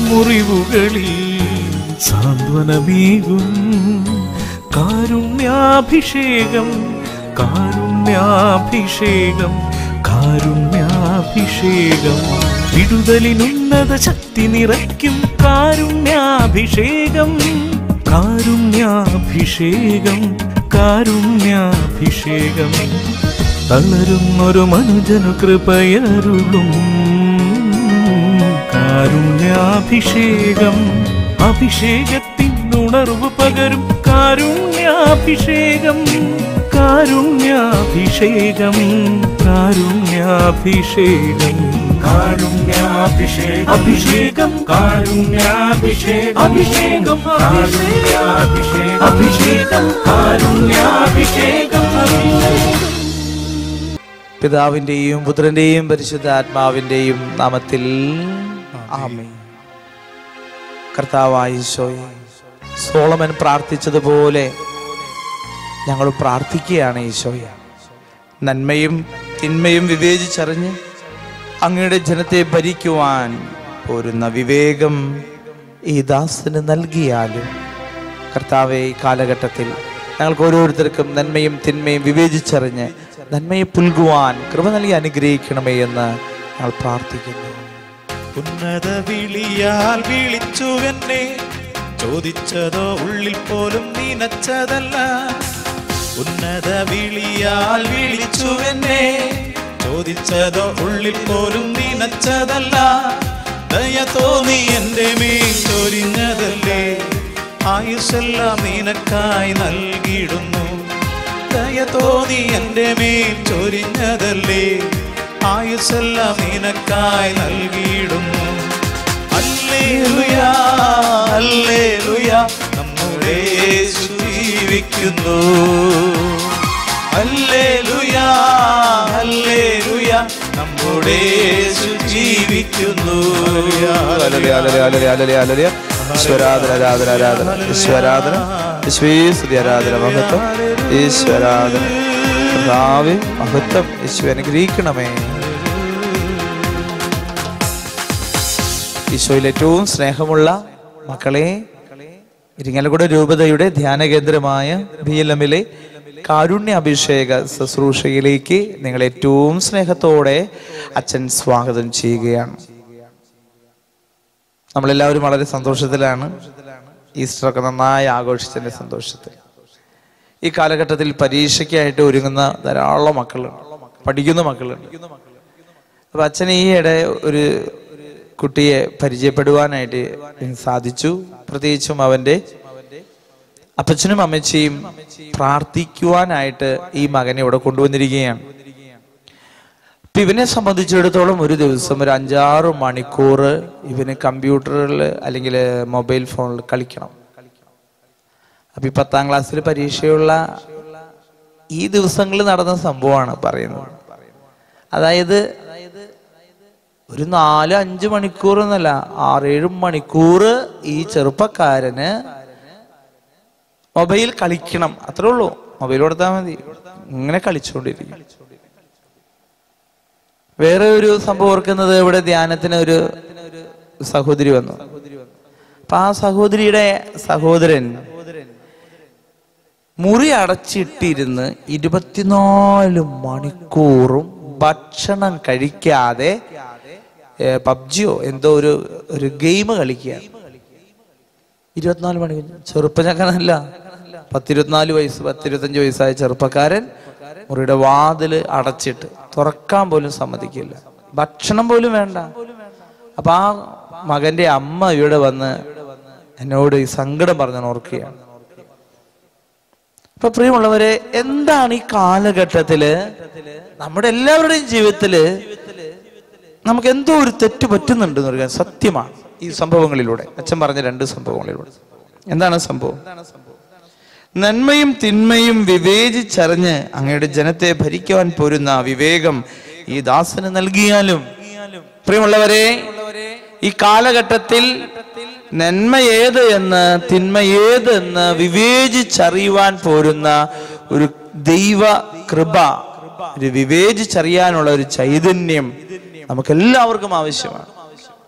മുറിവുകളിൽ സാന്ത്വനമേകും കാരുണ്യാഭിഷേകം കാരുണ്യാഭിഷേകം കാരുണ്യാഭിഷേകം വിടുതലിനുന്നത ശക്തി നിറയ്ക്കും കാരുണ്യാഭിഷേകം കാരുണ്യാഭിഷേകം കാരുണ്യാഭിഷേകം തളരുന്നൊരു മനുജനു കൃപയരുളും കാരുണ്യാഭിഷേകം അഭിഷേകത്തിനുണർവ് പകരും കാരുണ്യാഭിഷേകം കാരുണ്യാഭിഷേകം കാരുണ്യാഭിഷേകം കാരുണ്യാഭിഷേകം അഭിഷേകം കാരുണ്യാഭിഷേകം അഭിഷേകം കാരുണ്യാഭിഷേകം അഭിഷേകം കാരുണ്യാഭിഷേകം പിതാവിന്റെയും പുത്രന്റെയും പരിശുദ്ധാത്മാവിന്റെയും നാമത്തിൽ ആമേ കർത്താവായ ഈശോയെ സോളമൻ പ്രാർത്ഥിച്ചതുപോലെ ഞങ്ങൾ പ്രാർത്ഥിക്കുകയാണ് ഈശോയെ നന്മയും തിന്മയും വിവേചിച്ചറിഞ്ഞ് അങ്ങയുടെ ജനത്തെ ഭരിക്കുവാൻ പോരുന്ന വിവേകം ഈ ദാസന് നൽകിയാലും കർത്താവെ ഈ കാലഘട്ടത്തിൽ ഞങ്ങൾക്ക് ഓരോരുത്തർക്കും നന്മയും തിന്മയും വിവേചിച്ചറിഞ്ഞ് നന്മയെ പുൽകുവാൻ കൃപ നൽകി അനുഗ്രഹിക്കണമേ എന്ന് ഞങ്ങൾ പ്രാർത്ഥിക്കുന്നു ഉന്നത വിളിയാൽ വിളിച്ചു എന്നെ ചോദിച്ചതോ ഉള്ളിൽ പോലും നനച്ചതല്ല ഉന്നത വിളിയാൽ വിളിച്ചു എന്നെ ചോദിച്ചതോ ഉള്ളിൽ പോലും നനച്ചതല്ല ദയ തോന്നി എന്റെ മേൽ ചൊരിഞ്ഞതല്ലേ ആയുസ്സെല്ലാം നിനക്കായി നൽകിയിടുന്നു ദയ തോന്നി എന്റെ മേൽ ചൊരിഞ്ഞതല്ലേ ആയുസ്സെല്ലാം നിനക്കായി നൽകിയിടുന്നു അല്ലേലുയാ അല്ലേലുയാ നമ്മുടെ യേശു ജീവിക്കുന്നു അല്ലേലുയാ അല്ലേലുയാ നമ്മുടെ യേശു ജീവിക്കുന്നു ഹല്ലേലൂയ, ഹല്ലേലൂയ, ഹല്ലേലൂയ, ഹല്ലേലൂയ, ഹല്ലേലൂയ. ഈശ്വരാധന ആരാധന ആരാധന ഈശ്വരാധന ഈശ്വീസ്തുതി ആരാധന മഹത്വം ഈശ്വരാധന കർത്താവേ മഹത്വം ഈശോ അനുഗ്രഹിക്കണമേ ഈശോയിൽ ഏറ്റവും സ്നേഹമുള്ള മക്കളെ ഇരിങ്ങലക്കുട രൂപതയുടെ ധ്യാന കേന്ദ്രമായ ബി എൽ എമ്മിലെ കാരുണ്യ അഭിഷേക ശുശ്രൂഷയിലേക്ക് നിങ്ങൾ ഏറ്റവും സ്നേഹത്തോടെ അച്ഛൻ സ്വാഗതം ചെയ്യുകയാണ് നമ്മളെല്ലാവരും വളരെ സന്തോഷത്തിലാണ് ഈസ്റ്റർ ഒക്കെ നന്നായി ആഘോഷിച്ചതിന്റെ സന്തോഷത്തിൽ ഈ കാലഘട്ടത്തിൽ പരീക്ഷയ്ക്കായിട്ട് ഒരുങ്ങുന്ന ധാരാളം മക്കളുണ്ട് പഠിക്കുന്ന മക്കളുണ്ട് അപ്പൊ അച്ഛൻ ഈയിടെ ഒരു കുട്ടിയെ പരിചയപ്പെടുവാനായിട്ട് സാധിച്ചു പ്രത്യേകിച്ചും അവന്റെ അപ്പച്ചനും അമ്മച്ചിയും പ്രാർത്ഥിക്കുവാനായിട്ട് ഈ മകനെ ഇവിടെ കൊണ്ടുവന്നിരിക്കുകയാണ് അപ്പൊ ഇവനെ സംബന്ധിച്ചിടത്തോളം ഒരു ദിവസം ഒരു അഞ്ചാറ് മണിക്കൂർ ഇവന് കമ്പ്യൂട്ടറിൽ അല്ലെങ്കിൽ മൊബൈൽ ഫോണിൽ കളിക്കണം അപ്പൊ ഈ പത്താം ക്ലാസ്സിൽ പരീക്ഷയുള്ള ഈ ദിവസങ്ങളിൽ നടന്ന സംഭവമാണ് പറയുന്നത് അതായത് ഒരു നാല് അഞ്ച് മണിക്കൂർ എന്നല്ല ആറേഴ് മണിക്കൂർ ഈ ചെറുപ്പക്കാരന് മൊബൈൽ കളിക്കണം അത്രേ ഉള്ളൂ മൊബൈൽ കൊടുത്താൽ മതി ഇങ്ങനെ കളിച്ചുകൊണ്ടിരിക്കും വേറെ ഒരു സംഭവം ഓർക്കുന്നത് ഇവിടെ ധ്യാനത്തിന് ഒരു സഹോദരി വന്നു അപ്പൊ ആ സഹോദരിയുടെ സഹോദരൻ മുറി അടച്ചിട്ടിരുന്ന് ഇരുപത്തിനാല് മണിക്കൂറും ഭക്ഷണം കഴിക്കാതെ പബ്ജിയോ എന്തോ ഒരു ഒരു ഗെയിം കളിക്കുക ഇരുപത്തിനാല് മണി ചെറുപ്പച്ചക്കനല്ല പത്തിരുപത്തിനാല് വയസ്സ് പത്തിരുപത്തഞ്ച് വയസ്സായ ചെറുപ്പക്കാരൻ മുറിയുടെ വാതില് അടച്ചിട്ട് തുറക്കാൻ പോലും സമ്മതിക്കില്ല ഭക്ഷണം പോലും വേണ്ട അപ്പൊ ആ മകന്റെ അമ്മ ഇവിടെ വന്ന് എന്നോട് ഈ സങ്കടം പറഞ്ഞ് ഓർക്കുകയാണ് അപ്പൊ പ്രിയമുള്ളവരെ എന്താണ് ഈ കാലഘട്ടത്തില് നമ്മുടെ എല്ലാവരുടെയും ജീവിതത്തില് നമുക്ക് എന്തോ ഒരു തെറ്റ് പറ്റുന്നുണ്ട് എന്ന് പറയാൻ സത്യമാണ് ഈ സംഭവങ്ങളിലൂടെ അച്ഛൻ പറഞ്ഞ രണ്ട് സംഭവങ്ങളിലൂടെ എന്താണ് സംഭവം നന്മയും തിന്മയും വിവേചിച്ചറിഞ്ഞ് അങ്ങയുടെ ജനത്തെ ഭരിക്കുവാൻ പോരുന്ന വിവേകം ഈ ദാസന് നൽകിയാലും പ്രിയമുള്ളവരെ ഈ കാലഘട്ടത്തിൽ നന്മ ഏത് എന്ന് തിന്മ ഏത് എന്ന് വിവേചിച്ചറിയുവാൻ പോരുന്ന ഒരു ദൈവ കൃപ ഒരു വിവേചിച്ചറിയാനുള്ള ഒരു ചൈതന്യം നമുക്ക് എല്ലാവർക്കും ആവശ്യമാണ്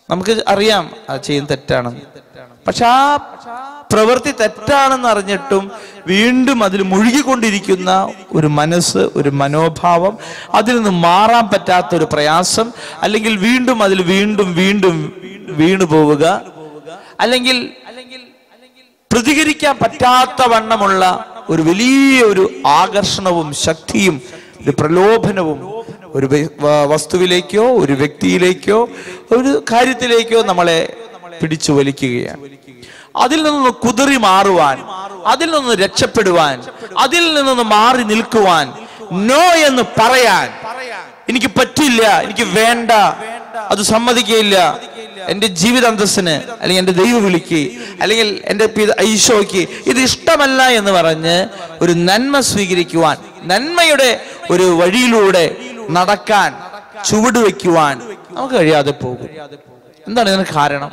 നമുക്ക് അറിയാം അത് ചെയ്യുന്ന തെറ്റാണ് പക്ഷെ ആ പ്രവൃത്തി തെറ്റാണെന്ന് അറിഞ്ഞിട്ടും വീണ്ടും അതിൽ മുഴുകിക്കൊണ്ടിരിക്കുന്ന ഒരു മനസ്സ് ഒരു മനോഭാവം അതിൽ നിന്ന് മാറാൻ പറ്റാത്ത ഒരു പ്രയാസം അല്ലെങ്കിൽ വീണ്ടും അതിൽ വീണ്ടും വീണ്ടും വീണു പോവുക അല്ലെങ്കിൽ പ്രതികരിക്കാൻ പറ്റാത്ത വണ്ണമുള്ള ഒരു വലിയ ഒരു ആകർഷണവും ശക്തിയും ഒരു പ്രലോഭനവും ഒരു വെ- വ- വസ്തുവിലേക്കോ ഒരു വ്യക്തിയിലേക്കോ ഒരു കാര്യത്തിലേക്കോ നമ്മളെ പിടിച്ചു വലിക്കുകയാണ് അതിൽ നിന്ന് കുതിറി മാറുവാൻ അതിൽ നിന്ന് രക്ഷപ്പെടുവാൻ അതിൽ നിന്നൊന്ന് മാറി നിൽക്കുവാൻ നോ എന്ന് പറയാൻ എനിക്ക് പറ്റില്ല എനിക്ക് വേണ്ട അത് സമ്മതിക്കയില്ല എന്റെ ജീവിതാന്തസ്സിന് അല്ലെങ്കിൽ എന്റെ ദൈവ വിളിക്ക് അല്ലെങ്കിൽ എന്റെ പിത- ഈശോയ്ക്ക് ഇത് ഇഷ്ടമല്ല എന്ന് പറഞ്ഞ് ഒരു നന്മ സ്വീകരിക്കുവാൻ നന്മയുടെ ഒരു വഴിയിലൂടെ നടക്കാൻ ചുവട് വയ്ക്കുവാൻ നമുക്ക് കഴിയാതെ പോകും എന്താണ് ഇതിന് കാരണം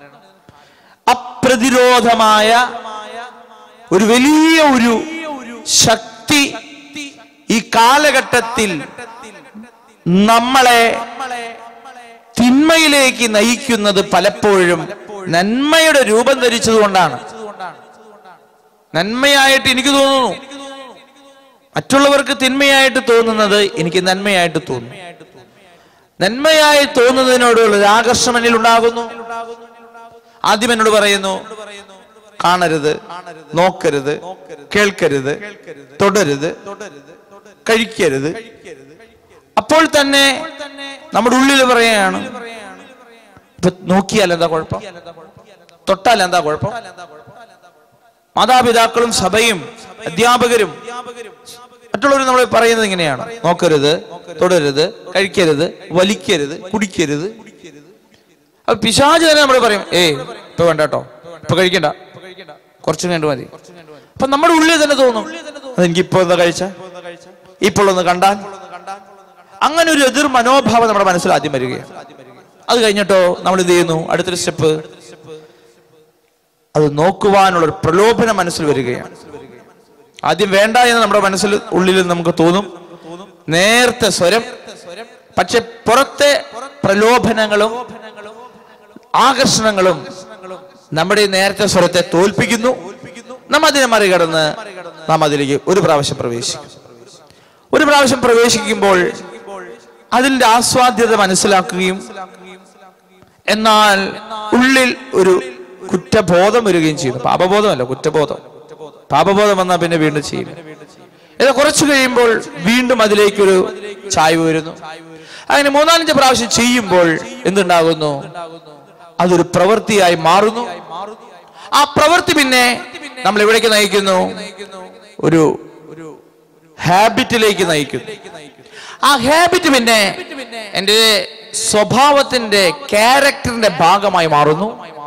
അപ്രതിരോധമായ ഒരു വലിയ ഒരു ശക്തി ഈ കാലഘട്ടത്തിൽ നമ്മളെ തിന്മയിലേക്ക് നയിക്കുന്നത് പലപ്പോഴും നന്മയുടെ രൂപം ധരിച്ചതുകൊണ്ടാണ് നന്മയായിട്ട് എനിക്ക് തോന്നുന്നു മറ്റുള്ളവർക്ക് തിന്മയായിട്ട് തോന്നുന്നത് എനിക്ക് നന്മയായിട്ട് തോന്നുന്നു നന്മയായി തോന്നുന്നതിനോടുള്ള ഒരു ആകർഷണം എന്നിൽ ഉണ്ടാകുന്നു ആദ്യം എന്നോട് പറയുന്നു കാണരുത് നോക്കരുത് കേൾക്കരുത് തുടരുത് കഴിക്കരുത് അപ്പോൾ തന്നെ നമ്മുടെ ഉള്ളിൽ പറയുകയാണ് ഇപ്പൊ നോക്കിയാൽ എന്താ കുഴപ്പം തൊട്ടാൽ എന്താ കുഴപ്പം മാതാപിതാക്കളും സഭയും അധ്യാപകരും മറ്റുള്ളവർ നമ്മൾ പറയുന്നത് ഇങ്ങനെയാണ് നോക്കരുത് തുടരുത് കഴിക്കരുത് വലിക്കരുത് കുടിക്കരുത് അപ്പൊ പിശാച് തന്നെ നമ്മൾ പറയും ഏയ് ഇപ്പൊ വേണ്ട കേട്ടോ ഇപ്പൊ കഴിക്കണ്ട കുറച്ചു കഴിഞ്ഞിട്ട് മതി അപ്പൊ നമ്മുടെ ഉള്ളിൽ തന്നെ തോന്നും അതെനിക്ക് ഇപ്പൊ എന്താ കഴിച്ച ഇപ്പോൾ ഒന്ന് കണ്ടാൽ അങ്ങനെ ഒരു എതിർ മനോഭാവം നമ്മുടെ മനസ്സിൽ ആദ്യം വരികയാണ് അത് കഴിഞ്ഞിട്ടോ നമ്മൾ എന്ത് ചെയ്യുന്നു അടുത്തൊരു സ്റ്റെപ്പ് അത് നോക്കുവാനുള്ള ഒരു പ്രലോഭനം മനസ്സിൽ വരികയാണ് ആദ്യം വേണ്ട എന്ന് നമ്മുടെ മനസ്സിൽ ഉള്ളിൽ നമുക്ക് തോന്നും നേരത്തെ സ്വരം പക്ഷെ പുറത്തെ പ്രലോഭനങ്ങളും ആകർഷണങ്ങളും നമ്മുടെ ഈ നേരത്തെ സ്വരത്തെ തോൽപ്പിക്കുന്നു നാം അതിനെ മറികടന്ന് നാം അതിലേക്ക് ഒരു പ്രാവശ്യം പ്രവേശിക്കും ഒരു പ്രാവശ്യം പ്രവേശിക്കുമ്പോൾ അതിന്റെ ആസ്വാദ്യത മനസ്സിലാക്കുകയും എന്നാൽ ഉള്ളിൽ ഒരു കുറ്റബോധം വരികയും ചെയ്യുന്നു പാപബോധമല്ല കുറ്റബോധം പാപബോധം വന്നാൽ പിന്നെ വീണ്ടും ചെയ്യും ഇത് കുറച്ചു കഴിയുമ്പോൾ വീണ്ടും അതിലേക്കൊരു ചായ്വ് വരുന്നു അങ്ങനെ മൂന്നാലഞ്ച് പ്രാവശ്യം ചെയ്യുമ്പോൾ എന്തുണ്ടാകുന്നു അതൊരു പ്രവൃത്തിയായി മാറുന്നു ആ പ്രവൃത്തി പിന്നെ നമ്മൾ എവിടേക്ക് നയിക്കുന്നു ഒരു ഹാബിറ്റിലേക്ക് നയിക്കുന്നു ആ ഹാബിറ്റ് പിന്നെ എൻ്റെ സ്വഭാവത്തിന്റെ ക്യാരക്ടറിന്റെ ഭാഗമായി മാറുന്നു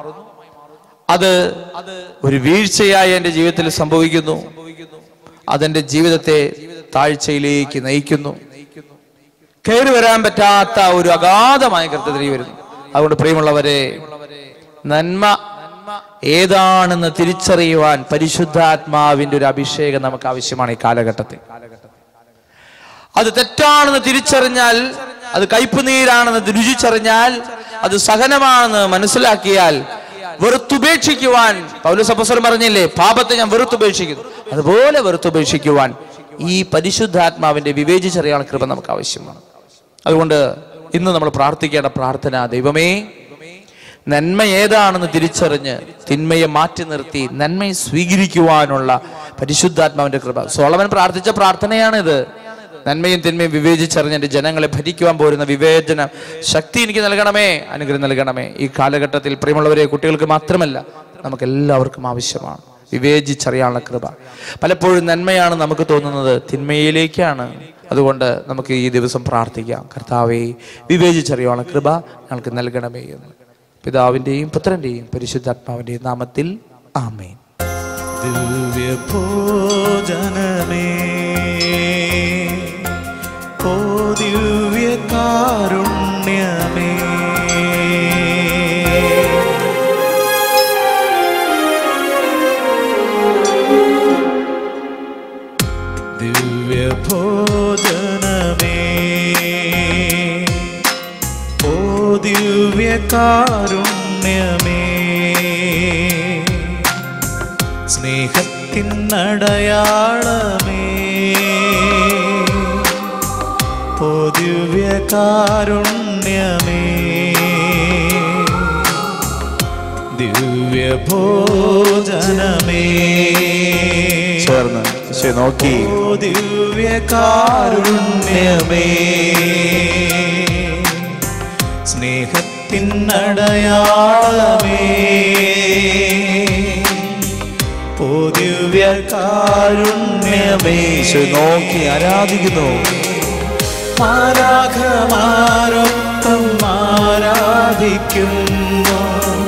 അത് ഒരു വീഴ്ചയായി എൻ്റെ ജീവിതത്തിൽ സംഭവിക്കുന്നു അതെന്റെ ജീവിതത്തെ താഴ്ചയിലേക്ക് നയിക്കുന്നു കയറി വരാൻ പറ്റാത്ത ഒരു അഗാധമായ കൃത്യത്തിലേക്ക് വരുന്നു അതുകൊണ്ട് പ്രിയമുള്ളവരെ നന്മ ഏതാണെന്ന് തിരിച്ചറിയുവാൻ പരിശുദ്ധാത്മാവിന്റെ ഒരു അഭിഷേകം നമുക്ക് ആവശ്യമാണ് ഈ കാലഘട്ടത്തിൽ അത് തെറ്റാണെന്ന് തിരിച്ചറിഞ്ഞാൽ അത് കയ്പുനീരാണെന്ന് രുചിച്ചറിഞ്ഞാൽ അത് സഹനമാണെന്ന് മനസ്സിലാക്കിയാൽ വെറുത്തുപേക്ഷിക്കുവാൻ പൗലോസ് അപ്പോസ്തലൻ പറഞ്ഞില്ലേ പാപത്തെ ഞാൻ വെറുത്തുപേക്ഷിക്കുന്നു അതുപോലെ വെറുത്തുപേക്ഷിക്കുവാൻ ഈ പരിശുദ്ധാത്മാവിന്റെ വിവേചിച്ചറിയാനുള്ള കൃപ നമുക്ക് ആവശ്യമാണ് അതുകൊണ്ട് ഇന്ന് നമ്മൾ പ്രാർത്ഥിക്കേണ്ട പ്രാർത്ഥന ദൈവമേ നന്മ ഏതാണെന്ന് തിരിച്ചറിഞ്ഞ് തിന്മയെ മാറ്റി നിർത്തി നന്മയെ സ്വീകരിക്കുവാനുള്ള പരിശുദ്ധാത്മാവിന്റെ കൃപ സോളമൻ പ്രാർത്ഥിച്ച പ്രാർത്ഥനയാണിത് നന്മയും തിന്മയും വിവേചിച്ചറിഞ്ഞ് എൻ്റെ ജനങ്ങളെ ഭരിക്കുവാൻ പോരുന്ന വിവേചന ശക്തി എനിക്ക് നൽകണമേ അനുഗ്രഹം നൽകണമേ ഈ കാലഘട്ടത്തിൽ പ്രിയമുള്ളവരെ കുട്ടികൾക്ക് മാത്രമല്ല നമുക്ക് എല്ലാവർക്കും ആവശ്യമാണ് വിവേചിച്ചറിയാനുള്ള കൃപ പലപ്പോഴും നന്മയാണ് നമുക്ക് തോന്നുന്നത് തിന്മയിലേക്കാണ് അതുകൊണ്ട് നമുക്ക് ഈ ദിവസം പ്രാർത്ഥിക്കാം കർത്താവെ വിവേചിച്ചറിയാനുള്ള കൃപ ഞങ്ങൾക്ക് നൽകണമേ എന്ന് പിതാവിൻ്റെയും പുത്രൻ്റെയും പരിശുദ്ധാത്മാവിൻ്റെയും നാമത്തിൽ ആമേൻ ദിവ്യഭോജനമേ ഓ ദിവ്യകാരുണ്യമേ ദിവ്യഭോജനമേ ഓ ദിവ്യകാരുണ്യമേ ദിവ്യകാരുണ്യമേ സ്നേഹത്തിനടയാളമേ ഓ ദിവ്യകാരുണ്യമേ ദിവ്യഭോജനമേ ചേർന്ന് ഈശോയെ നോക്കി ഓ ദിവ്യകാരുണ്യമേ സ്നേഹത്തിനടയാളമേ ഓ ദിവ്യകാരുണ്യമേ ഈശോയെ നോക്കി ആരാധിക്കുന്നു മാരാഘമാരൊപ്പം ആരാധിക്കുന്നു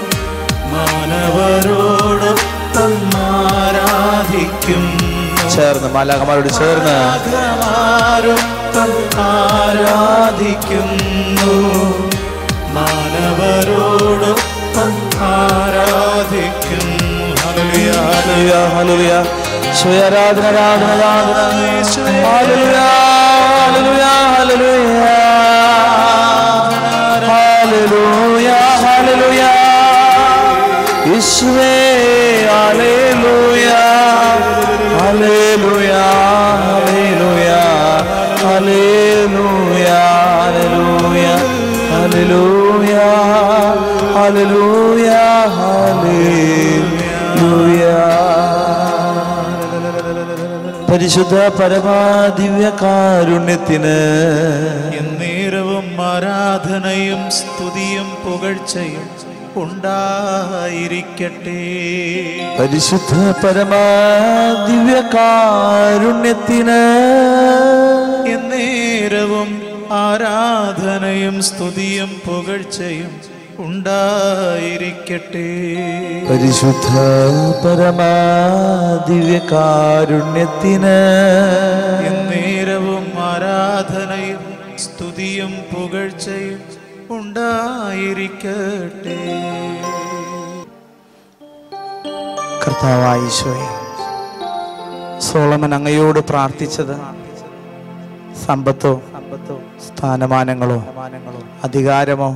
മാനവരോടൊപ്പം ആരാധിക്കുന്നു ചേർന്ന് മാലാഖമാരോട് ചേർന്ന് മാലാഖമാരൊപ്പം ആരാധിക്കുന്നു മാനവരോടൊപ്പം ആരാധിക്കുന്നു ഹല്ലേലൂയ, ഹല്ലേലൂയ, ഹല്ലേലൂയ. ഈശോയെ ആരാധന ആരാധന ആരാധന ഹല്ലേലൂയ, ഹല്ലേലൂയ, ഹല്ലേലൂയ. ഹല്ലേലൂയ, ഹല്ലേലൂയ. യേശുവേ ഹല്ലേലൂയ ഹല്ലേലൂയ ഹല്ലേലൂയ ഹല്ലേലൂയ ഹല്ലേലൂയ ഹല്ലേലൂയ ഹല്ലേലൂയ പരിശുദ്ധ പരമാദിവ്യ കാരുണ്യത്തിന് എന്നേരവും ആരാധനയും സ്തുതിയും പുകഴ്ചയും ഉണ്ടായിരിക്കട്ടെ പരിശുദ്ധ പരമാദിവ്യ കാരുണ്യത്തിന് എന്നേരവും ആരാധനയും സ്തുതിയും പുകഴ്ചയും ഉണ്ടായിരിക്കട്ടെ പരിശുദ്ധ പരമാദിവ്യ കാരുണ്യത്തിന് എന്നേരവും ആരാധനയും സ്തുതിയും പുകഴ്ചയും ഉണ്ടായിരിക്കട്ടെ കർത്താവായ ഈശോയെ സോളമൻ അങ്ങയോട് പ്രാർത്ഥിച്ചത് സമ്പത്തോ സ്ഥാനമാനങ്ങളോ അധികാരമോ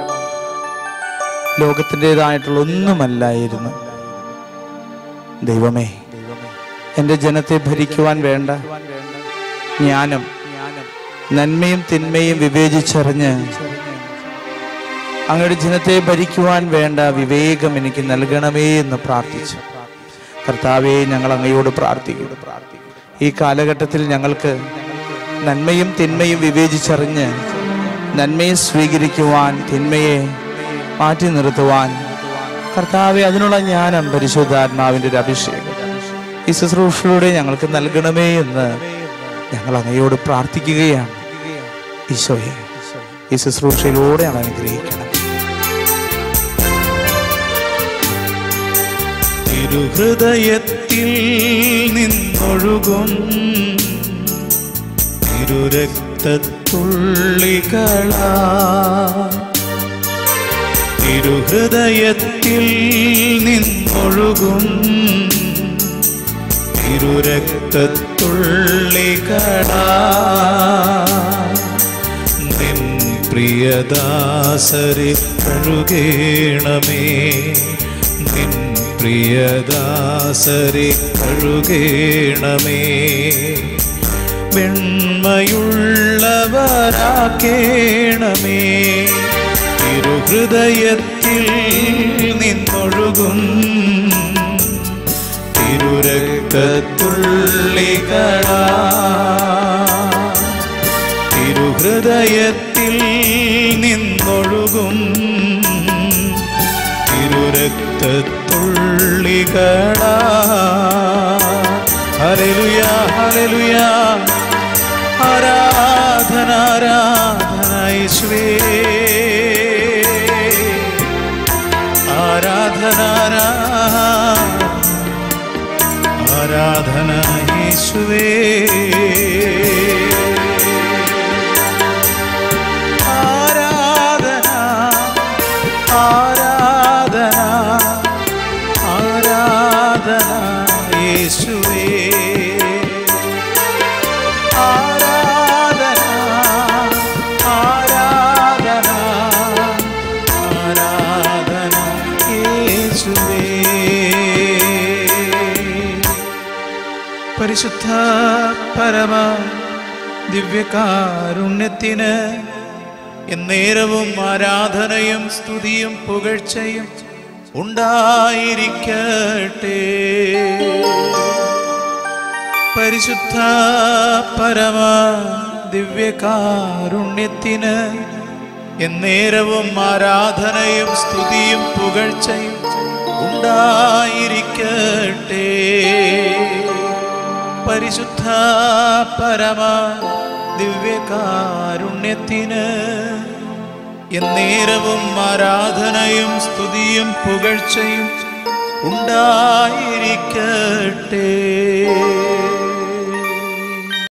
ലോകത്തിൻ്റെതായിട്ടുള്ള ഒന്നുമല്ലായിരുന്നു ദൈവമേ എൻ്റെ ജനത്തെ ഭരിക്കുവാൻ വേണ്ട ജ്ഞാനം നന്മയും തിന്മയും വിവേചിച്ചറിഞ്ഞ് അങ്ങയുടെ ജനത്തെ ഭരിക്കുവാൻ വേണ്ട വിവേകം എനിക്ക് നൽകണമേ എന്ന് പ്രാർത്ഥിച്ചു കർത്താവെ ഞങ്ങൾ അങ്ങയോട് പ്രാർത്ഥിക്കുന്നു ഈ കാലഘട്ടത്തിൽ ഞങ്ങൾക്ക് നന്മയും തിന്മയും വിവേചിച്ചറിഞ്ഞ് നന്മയെ സ്വീകരിക്കുവാൻ തിന്മയെ മാറ്റി നിർത്തുവാൻ കർത്താവെ അതിനുള്ള ജ്ഞാനം പരിശുദ്ധാത്മാവിൻ്റെ ഒരു അഭിഷേകം ഈ ശുശ്രൂഷയിലൂടെ ഞങ്ങൾക്ക് നൽകണമേ എന്ന് ഞങ്ങൾ അങ്ങയോട് പ്രാർത്ഥിക്കുകയാണ് ഈശോയെ ഈ ശുശ്രൂഷയിലൂടെ ഞങ്ങൾ അനുഗ്രഹിക്കണം തിരുഹൃദയത്തിൽ നിന്നൊഴുകും തിരുരക്തത്തുള്ളികളാ തിരുഹൃദയത്തിൽ നിന്നൊഴുകും തിരുരക്തത്തുള്ളികളാ നിൻ പ്രിയദാസരെ കഴുകേണമേ നിൻ പ്രിയദാസരെ കഴുകേണമേ വെണ്മയുള്ളവരാക്കേണമേ തിരുഹൃദയത്തിൽ നിന്നൊഴുകും തിരുരക്തത്തുള്ളികളാ തിരുഹൃദയത്തിൽ നിന്നൊഴുകും തിരുരക്തത്തുള്ളികളാ ഹല്ലേലൂയ ഹല്ലേലൂയ ആരാധന ആരാധന യേശുവേ ആരാധന ആരാധന ആരാധന യേശുവേ ആരാധന ആരാധന ആരാധന യേശുവേ ആരാധന ആരാധന പരിശുദ്ധ പരമ ദിവ്യകാരുണ്യത്തിന് എന്നേരവും ആരാധനയും സ്തുതിയും പുകഴ്ചയും ഉണ്ടായിരിക്കട്ടെ പരിശുദ്ധ പരമ ദിവ്യകാരുണ്യത്തിന് എന്നേരവും ആരാധനയും സ്തുതിയും പുകഴ്ചയും ഉണ്ടായിരിക്കട്ടെ പരിശുദ്ധ പരമ ദിവ്യകാരുണ്യത്തിന് എന്നേരവും ആരാധനയും സ്തുതിയും പുകഴ്ചയും ഉണ്ടായിരിക്കട്ടെ